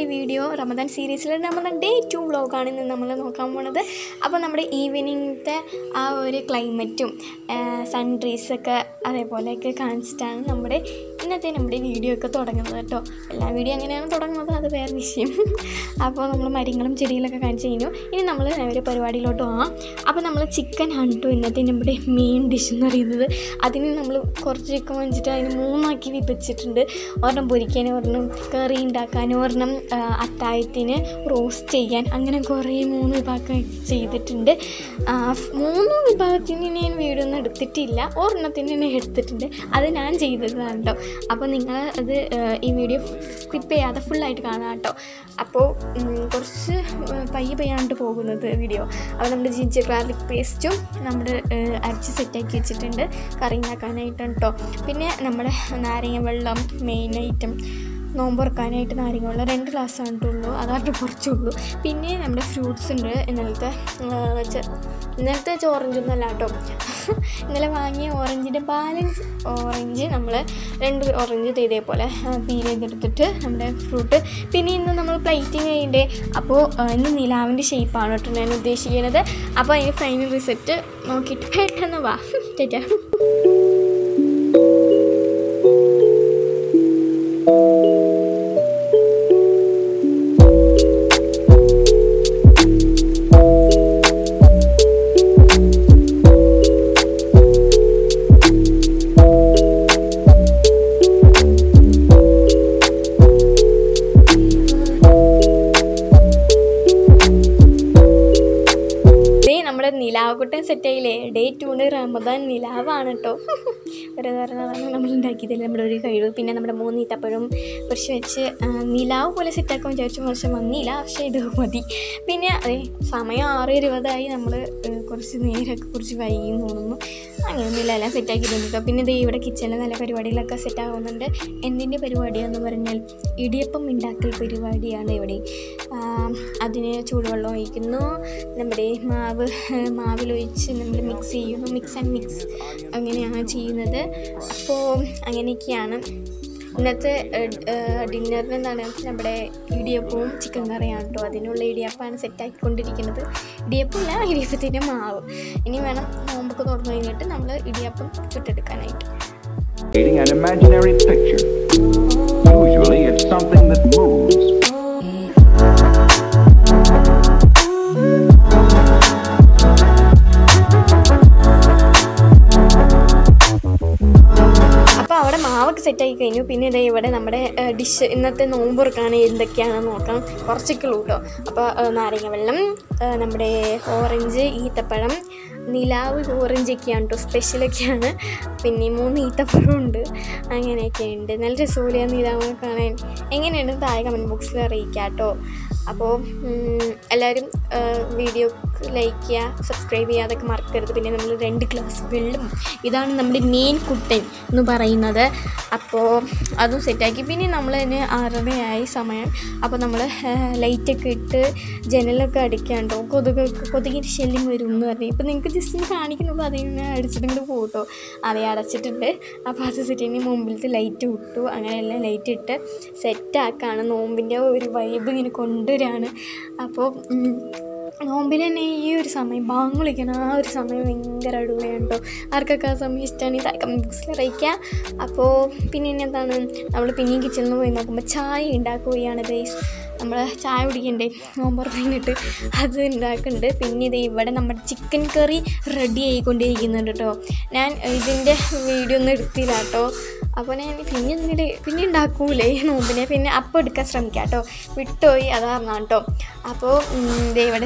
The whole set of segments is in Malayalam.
ഈ വീഡിയോ റമദാൻ സീരീസിലെ റമദാൻ ഡേ ടു വ്ളോഗാണ് ഇന്ന് നമ്മൾ നോക്കാൻ പോണത് അപ്പോൾ നമ്മുടെ ഈവനിങ്ങത്തെ ആ ഒരു ക്ലൈമറ്റും സൺറൈസൊക്കെ അതേപോലെയൊക്കെ കാണിച്ചിട്ടാണ് നമ്മുടെ ഇന്നത്തെ നമ്മുടെ വീഡിയോ ഒക്കെ തുടങ്ങുന്നത് കേട്ടോ എല്ലാ വീഡിയോ എങ്ങനെയാണ് തുടങ്ങുന്നത് അത് വേറെ വിഷയം അപ്പോൾ നമ്മൾ മരങ്ങളും ചെടികളൊക്കെ കാണിച്ചു കഴിഞ്ഞു ഇനി നമ്മൾ ഒരു പരിപാടിയിലോട്ട് പോകാം അപ്പോൾ നമ്മൾ ചിക്കൻ ആണ് കേട്ടോ ഇന്നത്തെ നമ്മുടെ മെയിൻ ഡിഷ് എന്ന് പറയുന്നത് അതിന് നമ്മൾ കുറച്ച് ചിക്കൻ വാങ്ങിച്ചിട്ട് അതിന് മൂന്നാക്കി വിഭജിച്ചിട്ടുണ്ട് ഒരെണ്ണം പൊരിക്കാൻ ഒരെണ്ണം കറി ഉണ്ടാക്കാൻ ഒരെണ്ണം ആ, അത്താഴത്തിന് റോസ്റ്റ് ചെയ്യാൻ അങ്ങനെ കുറേ മൂന്ന് വിഭാഗം ചെയ്തിട്ടുണ്ട് ആ, മൂന്ന് വിഭാഗത്തിന് ഞാൻ വീഡിയോ ഒന്നും എടുത്തിട്ടില്ല ഒരെണ്ണത്തിന് ഞാൻ എടുത്തിട്ടുണ്ട് അത് ഞാൻ ചെയ്തതാണ് കേട്ടോ അപ്പോൾ നിങ്ങൾ അത് ആ, ഈ വീഡിയോ സ്കിപ്പ് ചെയ്യാതെ ഫുള്ളായിട്ട് കാണാം കേട്ടോ അപ്പോൾ ഉം, കുറച്ച് പയ്യെ പയ്യാണ്ട് പോകുന്നത് വീഡിയോ അപ്പോൾ നമ്മുടെ ജിഞ്ചർ ഗാർലിക് പേസ്റ്റും നമ്മൾ അരച്ച് സെറ്റാക്കി വെച്ചിട്ടുണ്ട് കറി ഉണ്ടാക്കാനായിട്ടാണ് കേട്ടോ പിന്നെ നമ്മുടെ നാരങ്ങ വെള്ളം മെയിൻ ഐറ്റം നോമ്പ് തുറക്കാനായിട്ട് നാരങ്ങ വെള്ളം രണ്ട് ഗ്ലാസ് ആയിട്ടുള്ളൂ അതായിട്ട് കുറച്ചുള്ളൂ പിന്നെ നമ്മുടെ ഫ്രൂട്ട്സ് ഉണ്ട് ഇന്നലത്തെ ആ, വെച്ച ഇന്നലത്തെ വെച്ച ഓറഞ്ചൊന്നും അല്ല കേട്ടോ ഇന്നലെ വാങ്ങിയ ഓറഞ്ചിൻ്റെ ബാലൻസ് ഓറഞ്ച് നമ്മൾ രണ്ട് ഓറഞ്ച് ഇതേപോലെ പീൽ ചെയ്തെടുത്തിട്ട് നമ്മുടെ ഫ്രൂട്ട് പിന്നെ ഇന്ന് നമ്മൾ പ്ലേറ്റിങ് ചെയ്യണ്ടേ അപ്പോൾ ആ, ഇന്ന് നിലാവിൻ്റെ ഷേപ്പാണ് കേട്ടോ ഞാൻ ഉദ്ദേശിക്കുന്നത് അപ്പോൾ അതിന് ഫൈനൽ റിസൾട്ട് നോക്കിയിട്ട് പെട്ടെന്ന് വാ ചേച്ചാ ദേ നമ്മുടെ നിലാവക്കുട്ടൻ സെറ്റായില്ലേ ഡേ ടൂണ് റമദാൻ നിലാവാണ് കേട്ടോ വെറുതെ പറഞ്ഞതാണ് നമ്മൾ ഉണ്ടാക്കിയതല്ലേ നമ്മുടെ ഒരു കഴിവ് പിന്നെ നമ്മുടെ മൂന്ന് ഈത്തപ്പഴം കുറച്ച് വെച്ച് ആ, നിലാവ് പോലെ സെറ്റാക്കാൻ വിചാരിച്ചു പക്ഷെ വന്നില്ല പക്ഷേ ഇത് മതി പിന്നെ അതെ സമയം ആറ് ഇരുപതായി നമ്മൾ കുറച്ച് നേരമൊക്കെ കുറച്ച് വൈകി എന്ന് തോന്നുന്നു അങ്ങനെയൊന്നുമില്ല എല്ലാം സെറ്റാക്കിയിട്ടുണ്ട് കേട്ടോ പിന്നെ ദേ ഇവിടെ കിച്ചണിൽ നല്ല പരിപാടികളൊക്കെ സെറ്റാകുന്നുണ്ട് എന്തിൻ്റെ പരിപാടിയാണെന്ന് പറഞ്ഞാൽ ഇടിയപ്പം ഉണ്ടാക്കൽ പരിപാടിയാണ് ഇവിടെ ആ, അതിന് ചൂടുവെള്ളം ഒഴിക്കുന്നു നമ്മുടെ മാവ് മാവിലൊഴിച്ച് നമ്മൾ മിക്സ് ചെയ്യുന്നു മിക്സ് ആൻഡ് മിക്സ് അങ്ങനെയാണ് ചെയ്യുന്നത് അപ്പോൾ അങ്ങനെയൊക്കെയാണ് ഇന്നത്തെ ഡിന്നറിന് എന്താണ് നമ്മുടെ ഇടിയപ്പവും ചിക്കൻ കറിയാണ് കേട്ടോ അതിനുള്ള ഇടിയപ്പമാണ് സെറ്റാക്കിക്കൊണ്ടിരിക്കുന്നത് ഇടിയപ്പമില്ല ഇടിയപ്പത്തിൻ്റെ മാവ് ഇനി വേണം നോമ്പൊക്കെ തുറന്നു കഴിഞ്ഞിട്ട് നമ്മൾ idiyappam ചുട്ടെടുക്കാനായിട്ട് creating an imaginary picture. Usually, it's something that moves. അപ്പോൾ അവിടെ മാവൊക്കെ സെറ്റാക്കി കഴിഞ്ഞു പിന്നെ ഇതേ ഇവിടെ നമ്മുടെ ഡിഷ് ഇന്നത്തെ നോമ്പുറക്കാണ് എന്തൊക്കെയാണെന്ന് നോക്കാം കുറച്ചൊക്കെ ഉള്ളൂ കേട്ടോ അപ്പോൾ നാരങ്ങ വെള്ളം ആ, നമ്മുടെ ഓറഞ്ച് ഈത്തപ്പഴം നിലാവ് ഓറഞ്ചൊക്കെയാണ് കേട്ടോ സ്പെഷ്യലൊക്കെയാണ് പിന്നെ മൂന്ന് ഈത്തപ്പഴം ഉണ്ട് അങ്ങനെയൊക്കെ ഉണ്ട് നല്ല രസമില്ല നിലാവ് കാണാൻ എങ്ങനെയുണ്ട് താഴെ കമൻറ്റ് ബോക്സിൽ അറിയിക്കാം കേട്ടോ അപ്പോൾ എല്ലാവരും വീഡിയോ ലൈക്ക് ചെയ്യുക സബ്സ്ക്രൈബ് ചെയ്യുക അതൊക്കെ മറക്കരുത് പിന്നെ നമ്മൾ രണ്ട് ഗ്ലാസ് വെള്ളം ഇതാണ് നമ്മുടെ മെയിൻ കുട്ടൻ എന്ന് പറയുന്നത് അപ്പോൾ അതും സെറ്റാക്കി പിന്നെ നമ്മൾ തന്നെ ആറരയായി സമയം അപ്പോൾ നമ്മൾ ലൈറ്റൊക്കെ ഇട്ട് ജനലൊക്കെ അടിക്കാണ്ടോ കൊതുകൊക്കെ കൊതുകിൻ്റെ ശല്യം വരും എന്ന് പറഞ്ഞു ഇപ്പം നിങ്ങൾക്ക് ജസ്റ്റ് ഒന്ന് കാണിക്കുന്നുള്ളൂ അതിന് അടിച്ചിട്ടുണ്ട് പോട്ടോ അതേ അടച്ചിട്ടുണ്ട് അപ്പോൾ അത് സെറ്റിന് മുമ്പിലത്തെ ലൈറ്റ് വിട്ടു അങ്ങനെ എല്ലാം ലൈറ്റ് ഇട്ട് സെറ്റാക്കാണ് നോമ്പിൻ്റെ ഒരു വൈബ് ഇങ്ങനെ കൊണ്ടുവരികയാണ് അപ്പോൾ ഉം, നോമ്പിൽ തന്നെ ഈ ഒരു സമയം ബാങ്ക് വിളിക്കണം ആ ഒരു സമയം ഭയങ്കര അടിപൊളിയാണ് കേട്ടോ ആർക്കൊക്കെ ആ സമയം ഇഷ്ടമാണ് ഈ കമൻറ്റ് ബോക്സിൽ അറിയിക്കുക അപ്പോൾ പിന്നെ ഇനി എന്താണ് നമ്മൾ പിന്നെയും കിച്ചണിൽ നിന്ന് പോയി നോക്കുമ്പോൾ ചായ ഉണ്ടാക്കുകയാണ് ഗൈസ് നമ്മൾ ചായ കുടിക്കണ്ടേ നോമ്പ് കഴിഞ്ഞിട്ട് അത് ഉണ്ടാക്കുന്നുണ്ട് പിന്നെ ഇത് ഇവിടെ നമ്മുടെ ചിക്കൻ കറി റെഡി ആയിക്കൊണ്ടിരിക്കുന്നുണ്ട് കേട്ടോ ഞാൻ ഇതിൻ്റെ വീഡിയോ ഒന്നും എടുത്തില്ല കേട്ടോ അപ്പോൾ ഞാൻ പിന്നെ എന്തിട്ട് പിന്നെ ഉണ്ടാക്കൂലേ നോമ്പിനെ പിന്നെ അപ്പം എടുക്കാൻ ശ്രമിക്കാം കേട്ടോ വിട്ടുപോയി അതാണ് കേട്ടോ അപ്പോൾ ദേ ഇവിടെ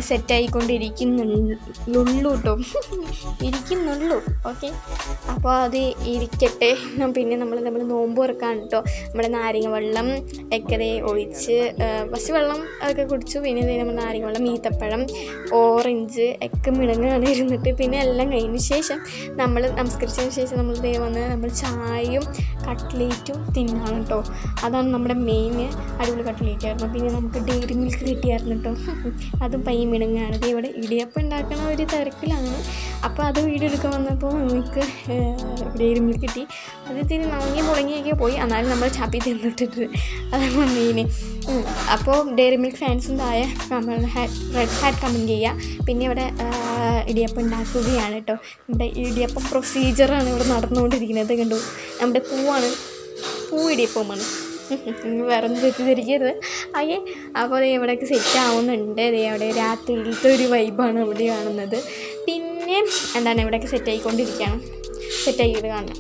സെറ്റായിക്കൊണ്ടിരിക്കുന്നുള്ളൂ കേട്ടോ ഇരിക്കുന്നുള്ളൂ ഓക്കെ അപ്പോൾ അത് ഇരിക്കട്ടെ പിന്നെ നമ്മൾ നമ്മൾ നോമ്പ് തുറക്കാണ് കേട്ടോ നമ്മുടെ നാരങ്ങ വെള്ളം ഒക്കെ ദേ ഒഴിച്ച് ഫസ്റ്റ് വെള്ളം ഒക്കെ കുടിച്ചു പിന്നെ ദേ നമ്മൾ നാരങ്ങ വെള്ളം ഈത്തപ്പഴം ഓറഞ്ച് ഒക്കെ മിളങ്ങാണ് ഇരുന്നിട്ട് പിന്നെ എല്ലാം കഴിഞ്ഞ ശേഷം നമ്മൾ നമസ്കരിച്ചതിന് ശേഷം നമ്മൾ ദേ വന്ന് നമ്മൾ ചായയും കട്ട്ലേറ്റും തിന്നാണ് കേട്ടോ അതാണ് നമ്മുടെ മെയിൻ അടിപൊളി കട്ട്ലേറ്റ് ആയിരുന്നു പിന്നെ നമുക്ക് ഡെയറി മിൽക്ക് കിട്ടിയായിരുന്നു കേട്ടോ അതും പയ്യ മിണങ്ങാണ് ഇത് ഇവിടെ ഇടിയപ്പം ഉണ്ടാക്കണ ഒരു തിരക്കിലാണ് അപ്പോൾ അത് വീഡിയോ എടുക്കാൻ വന്നപ്പോൾ നമുക്ക് ഡെയറി മിൽക്ക് കിട്ടി അത് ഇത്തിരി നങ്ങി മുളങ്ങിയൊക്കെ പോയി എന്നാലും നമ്മൾ ചാപ്പി തിന്നിട്ടിട്ട് അതാണ് മെയിൻ അപ്പോൾ ഡയറി മിൽക്ക് ഫാൻസും താഴെ camel hat red hat comment ചെയ്യുക പിന്നെ ഇവിടെ ആ, ഇടിയപ്പം ഉണ്ടാക്കുകയാണ് കേട്ടോ നമ്മുടെ ഇടിയപ്പം പ്രൊസീജിയറാണ് ഇവിടെ നടന്നുകൊണ്ടിരിക്കുന്നത് കണ്ടു നമ്മുടെ പൂവാണ് പൂ ഇടിയപ്പമാണ് വേറെ ഒന്നും തെറ്റിദ്ധരിക്കരുത് അയ്യേ അപ്പോൾ ദേ ഇവിടെയൊക്കെ സെറ്റ് ആവുന്നുണ്ട് ദേ അവിടെ രാത്രിയിലത്തെ ഒരു വൈബാണ് ഇവിടെ കാണുന്നത് പിന്നെ എന്താണ് ഇവിടെയൊക്കെ സെറ്റ് ആയിക്കൊണ്ടിരിക്കുകയാണ് സെറ്റ് ആക്കിയിട്ട് കാണണം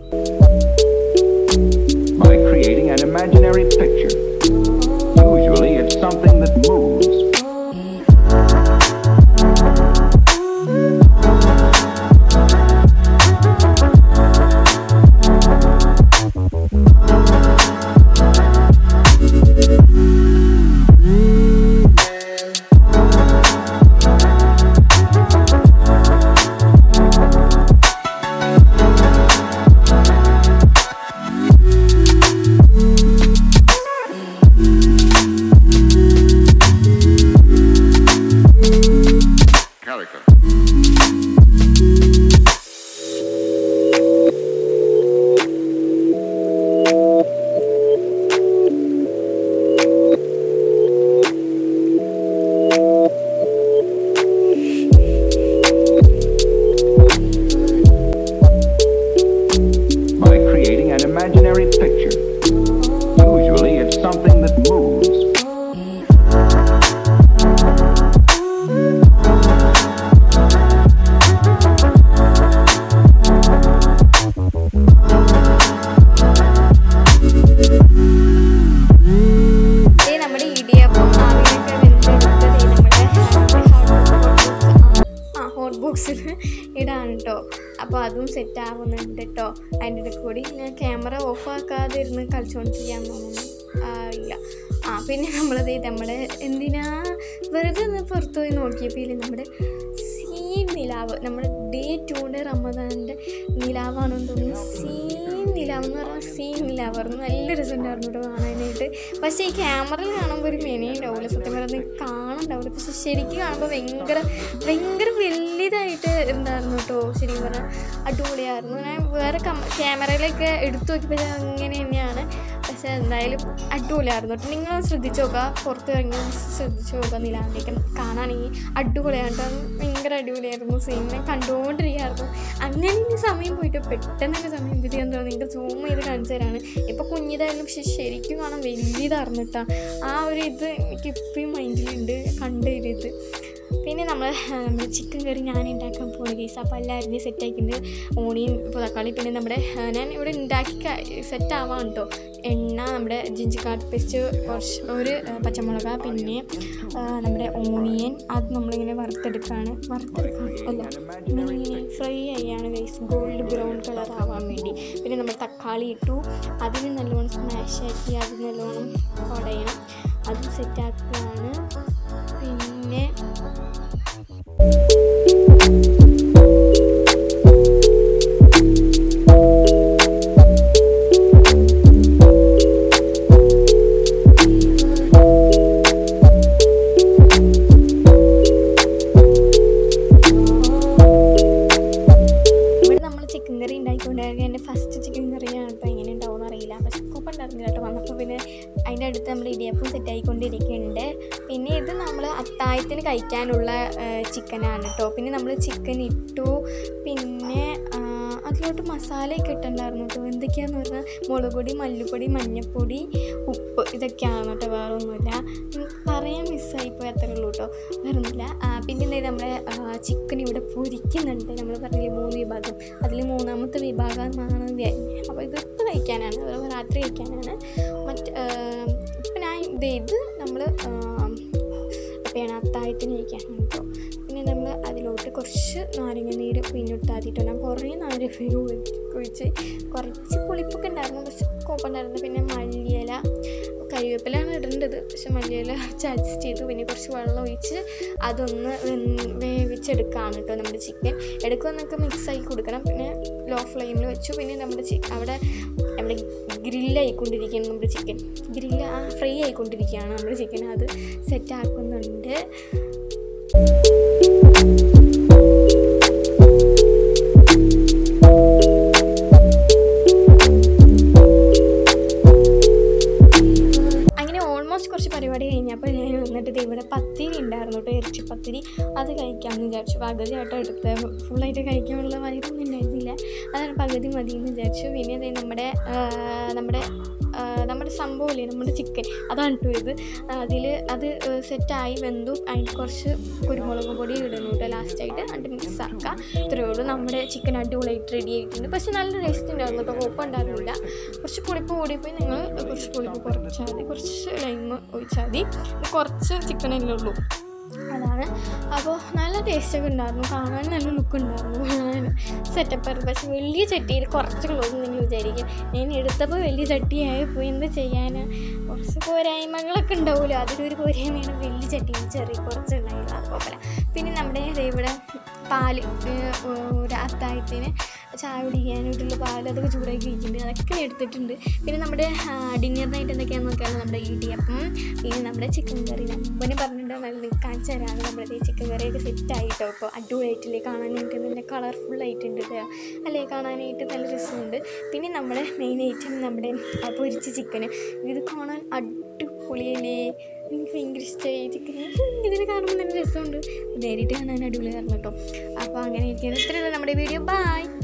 by creating an imaginary picture. Usually it's something that moves. Calico. By creating an imaginary picture. Usually it's something that moves. ദേ നമ്മുടെ ഇടിയപ്പം ആവിയൊക്കെ വെന്തെടുത്ത് ദേ നമ്മുടെ ആ ഹോട്ട് ബോക്സിൽ ഇടാണ് കേട്ടോ അപ്പോൾ അതും സെറ്റ് ആവുന്നുണ്ട് കേട്ടോ അതിൻ്റെ ഇടയിൽ കൂടി ഞാൻ ക്യാമറ ഓഫ് ആക്കാതെ ഇരുന്ന് കളിച്ചുകൊണ്ടിരിക്കാൻ തോന്നുന്നു ആ, ഇല്ല ആ പിന്നെ നമ്മളത് നമ്മുടെ എന്തിനാ വെറുതെ ഒന്ന് പുറത്തു പോയി നോക്കിയപ്പോൾ ഇല്ലേ നമ്മുടെ സീൻ നിലാവ് നമ്മുടെ ഡേ ടൂടെ റമദാൻ്റെ നിലാവാണെന്ന് തോന്നുന്നു സീൻ നിലാവ് എന്ന് പറഞ്ഞാൽ സീൻ നിലാവായിരുന്നു നല്ല രസമുണ്ടായിരുന്നു കേട്ടോ കാണാനായിട്ട് പക്ഷേ ഈ ക്യാമറയിൽ കാണുമ്പോൾ ഒരു മെനയുണ്ടാവില്ല സത്യം പറഞ്ഞാൽ കാണുന്നുണ്ടാവില്ല പക്ഷെ ശരിക്കും കാണുമ്പോൾ ഭയങ്കര ഭയങ്കര വലിയതായിട്ട് ഉണ്ടായിരുന്നു കേട്ടോ ശരിക്കും പറഞ്ഞാൽ അടിപൊളിയായിരുന്നു ഞാൻ വേറെ ക്യാമറയിലൊക്കെ എടുത്തു നോക്കിയപ്പോൾ അങ്ങനെ തന്നെയാണ് പക്ഷെ എന്തായാലും അടിപൊളിയായിരുന്നു കേട്ടോ നിങ്ങൾ ശ്രദ്ധിച്ച് നോക്കുക പുറത്ത് ഇറങ്ങി ശ്രദ്ധിച്ച് നോക്കുക നിലാവിലേക്ക് കാണാണെങ്കിൽ അടിപൊളിയാണ് കേട്ടോ ഭയങ്കര അടിപൊളിയായിരുന്നു സിനിമ കണ്ടുകൊണ്ടിരിക്കുകയായിരുന്നു അങ്ങനെ ഇനി സമയം പോയിട്ട് പെട്ടെന്ന് തന്നെ സമയം തിരിയാൻ തോന്നുന്നു നിങ്ങൾക്ക് സൂം ചെയ്ത് കാണിച്ചു തരാണ് ഇപ്പോൾ കുഞ്ഞിതായാലും പക്ഷെ ശരിക്കും കാണാൻ വലിയതായിരുന്നു കേട്ടോ ആ ഒരു ഇത് എനിക്ക് ഇപ്പോഴും മൈൻഡിലുണ്ട് കണ്ട ഒരു ഇത് പിന്നെ നമ്മൾ നമ്മുടെ ചിക്കൻ കറി ഞാൻ ഉണ്ടാക്കാൻ പോകുന്ന കേസ് അപ്പോൾ എല്ലാവരും സെറ്റ് ആക്കിയിട്ടുണ്ട് ഓണിയും ഇപ്പോൾ തക്കാളി പിന്നെ നമ്മുടെ ആ, ഞാൻ ഇവിടെ ഉണ്ടാക്കി സെറ്റ് ആവാൻ കേട്ടോ എണ്ണ നമ്മുടെ ജിഞ്ചിക്കാട്ട് പേസ്റ്റ് കുറച്ച് ഒരു ആ, പച്ചമുളക് പിന്നെ ആ, നമ്മുടെ ഓണിയൻ അത് നമ്മളിങ്ങനെ വറുത്തെടുക്കുകയാണ് വറുത്തെടുക്കാൻ അല്ല ഇങ്ങനെ ഇങ്ങനെ ഫ്രൈ ചെയ്യാണ് ഗൈസ് ഗോൾഡ് ബ്രൗൺ കളർ ആവാൻ വേണ്ടി പിന്നെ നമ്മൾ തക്കാളി ഇട്ടു അതിന് നല്ലോണം സ്മാഷ് ആക്കി അത് നല്ലോണം ഉടയണം അത് സെറ്റാക്കുകയാണ് പിന്നെ ഇവിടെ നമ്മൾ ചിക്കൻ കറി ഉണ്ടാക്കിക്കൊണ്ടിരിക്കുക എൻ്റെ ഫസ്റ്റ് ചിക്കൻ കറിയാണ് കേട്ടോ എങ്ങനെ ഉണ്ടാവും അറിയില്ല പക്ഷെ കുഴപ്പമുണ്ടായിരുന്നില്ല കേട്ടോ വന്നപ്പോൾ പിന്നെ അതിൻ്റെ അടുത്ത് നമ്മൾ ഇടിയപ്പം സെറ്റ് ആയിക്കൊണ്ടിരിക്കുന്നുണ്ട് പിന്നെ ഇത് നമ്മൾ അത്തായത്തിന് കഴിക്കാനുള്ള ചിക്കനാണ് കേട്ടോ പിന്നെ നമ്മൾ ചിക്കൻ ഇട്ടു പിന്നെ ആ, അതിലോട്ട് മസാലയൊക്കെ ഇട്ടുണ്ടായിരുന്നു കേട്ടോ എന്തൊക്കെയാന്ന് പറഞ്ഞാൽ മുളക് പൊടി മല്ലിപ്പൊടി മഞ്ഞൾപ്പൊടി ഉപ്പ് ഇതൊക്കെയാണ് കേട്ടോ വേറെ ഒന്നുമില്ല ഉം, പറയാൻ മിസ്സായിപ്പോയി അത്രേ ഉള്ളൂ കേട്ടോ വേറെ ഒന്നുമില്ല ആ, പിന്നെ എന്താ നമ്മുടെ ചിക്കൻ ഇവിടെ പൊരിക്കുന്നുണ്ട് നമ്മൾ പറഞ്ഞില്ലേ മൂന്ന് വിഭാഗം അതിൽ മൂന്നാമത്തെ വിഭാഗമാണ് വ്യ- അപ്പോൾ ഇത് ഇപ്പോൾ കഴിക്കാനാണ് അത് രാത്രി കഴിക്കാനാണ് മറ്റ് ഇപ്പം ഞാൻ ഇത് ഇത് നമ്മൾ എപ്പോഴാണ് അത്താഴത്തിന് കഴിക്കാനാണ് കേട്ടോ പിന്നെ നമ്മൾ അതിലോട്ട് കുറച്ച് നാരങ്ങ നീര് പിന്നിട്ടാതിട്ടോ ഞാൻ കുറേ നാരങ്ങ ഒഴിച്ച് കുറച്ച് പുളിപ്പൊക്കെ ഉണ്ടായിരുന്നു പക്ഷെ കുഴപ്പമുണ്ടായിരുന്നു പിന്നെ മല്ലിയില കരിവേപ്പിലാണ് ഇടേണ്ടത് പക്ഷെ മല്ലിയില വെച്ച് അഡ്ജസ്റ്റ് ചെയ്തു പിന്നെ കുറച്ച് വെള്ളം ഒഴിച്ച് അതൊന്ന് വെന്ത് വേവിച്ചെടുക്കുകയാണ് കേട്ടോ നമ്മുടെ ചിക്കൻ എടുക്കുമ്പോൾ നമുക്ക് മിക്സാക്കി കൊടുക്കണം പിന്നെ ലോ ഫ്ലെയിമിൽ വെച്ചു പിന്നെ നമ്മുടെ ചി അവിടെ നമ്മുടെ ഗ്രില്ലായിക്കൊണ്ടിരിക്കുകയാണ് നമ്മുടെ ചിക്കൻ ഗ്രില്ല് ആ ഫ്രൈ ആയിക്കൊണ്ടിരിക്കുകയാണ് നമ്മുടെ ചിക്കൻ അത് സെറ്റ് ആക്കുന്നുണ്ട് അങ്ങനെ ഓൾമോസ്റ്റ് ഇവിടെ ഫുള്ളായിട്ട് കഴിക്കാനുള്ള വയറൊന്നും ഉണ്ടായിരുന്നില്ല അതാണ് പകുതി മതി എന്ന് വിചാരിച്ചു പിന്നെ ദേ നമ്മുടെ ആ, നമ്മുടെ ആ, നമ്മുടെ സംഭവമില്ലേ നമ്മുടെ ചിക്കൻ അതാണ് കേട്ടോ ഇത് അതിൽ അത് സെറ്റായി വെന്തു അതിന് കുറച്ച് കുരുമുളക് പൊടി ഇടുന്നു കേട്ടോ ലാസ്റ്റായിട്ട് എന്നിട്ട് മിക്സ് ആക്കുക ഇത്രയേ ഉള്ളൂ നമ്മുടെ ചിക്കൻ അടിപൊളിയായിട്ട് റെഡി ആയിട്ടുണ്ട് പക്ഷെ നല്ല ടേസ്റ്റ് ഉണ്ടായിരുന്നു കേട്ടോ കുഴപ്പമുണ്ടായിരുന്നില്ല കുറച്ച് പുളിപ്പ് കൂടിപ്പോയി നിങ്ങൾ കുറച്ച് പുളിപ്പ് കുറച്ചാൽ മതി കുറച്ച് ലൈം ഒഴിച്ചാൽ മതി കുറച്ച് ചിക്കനല്ലേ ഉള്ളൂ അതാണ് അപ്പോൾ നല്ല ടേസ്റ്റൊക്കെ ഉണ്ടായിരുന്നു കാണാൻ നല്ല ലുക്ക് ഉണ്ടായിരുന്നു സെറ്റപ്പ് ആയിരുന്നു പക്ഷെ വലിയ ചട്ടിയിൽ കുറച്ച് ക്ലോസ് നിങ്ങൾ വിചാരിക്കും ഞാൻ എടുത്തപ്പോൾ വലിയ ചട്ടിയായി പോയി എന്ത് ചെയ്യാൻ കുറച്ച് പോരായ്മകളൊക്കെ ഉണ്ടാവുമല്ലോ അതിലൊരു പോരായ്മയാണ് വലിയ ചട്ടിയിൽ ചെറിയ കുറച്ച് ഉണ്ടായില്ല അത് കുഴപ്പമില്ല പിന്നെ നമ്മുടെ ദേ ഇവിടെ പാല് ഏഹ്, ഒരു അത്തായത്തിന് ചായ കുടിക്കാനായിട്ടുള്ള പാൽ അതൊക്കെ ചൂടാക്കി വെച്ചിട്ടുണ്ട് അതൊക്കെ ഞാൻ എടുത്തിട്ടുണ്ട് പിന്നെ നമ്മുടെ ഡിന്നറിനായിട്ട് എന്തൊക്കെയാണെന്ന് നോക്കിയാൽ നമ്മുടെ ഇടിയപ്പം പിന്നെ നമ്മുടെ ചിക്കൻ കറി മുമ്പനെ പറഞ്ഞിട്ട് നല്ല നിങ്ങൾക്ക് കാണിച്ചു തരാണ് നമ്മുടെ ചിക്കൻ കറിയൊക്കെ സെറ്റ് ആയിട്ടോ ഇപ്പോൾ അടിപൊളിയായിട്ടില്ലേ കാണാനായിട്ട് നല്ല കളർഫുൾ ആയിട്ടുണ്ട് ട്ടോ. അല്ലേ കാണാനായിട്ട് നല്ല രസമുണ്ട് പിന്നെ നമ്മുടെ മെയിൻ ഐറ്റം നമ്മുടെ ആ പൊരിച്ച ചിക്കന് ഇത് കാണാൻ അടിപൊളിയല്ലേ എനിക്ക് ഭയങ്കര ഇഷ്ടമായി ചിക്കന് ഇതിന് കാണുമ്പോൾ നല്ല രസമുണ്ട് നേരിട്ട് കാണാൻ അടിപൊളി കാരണം കേട്ടോ അപ്പോൾ അങ്ങനെ ഇരിക്കുന്നത് ഇത്രയുള്ള നമ്മുടെ വീഡിയോ ബൈ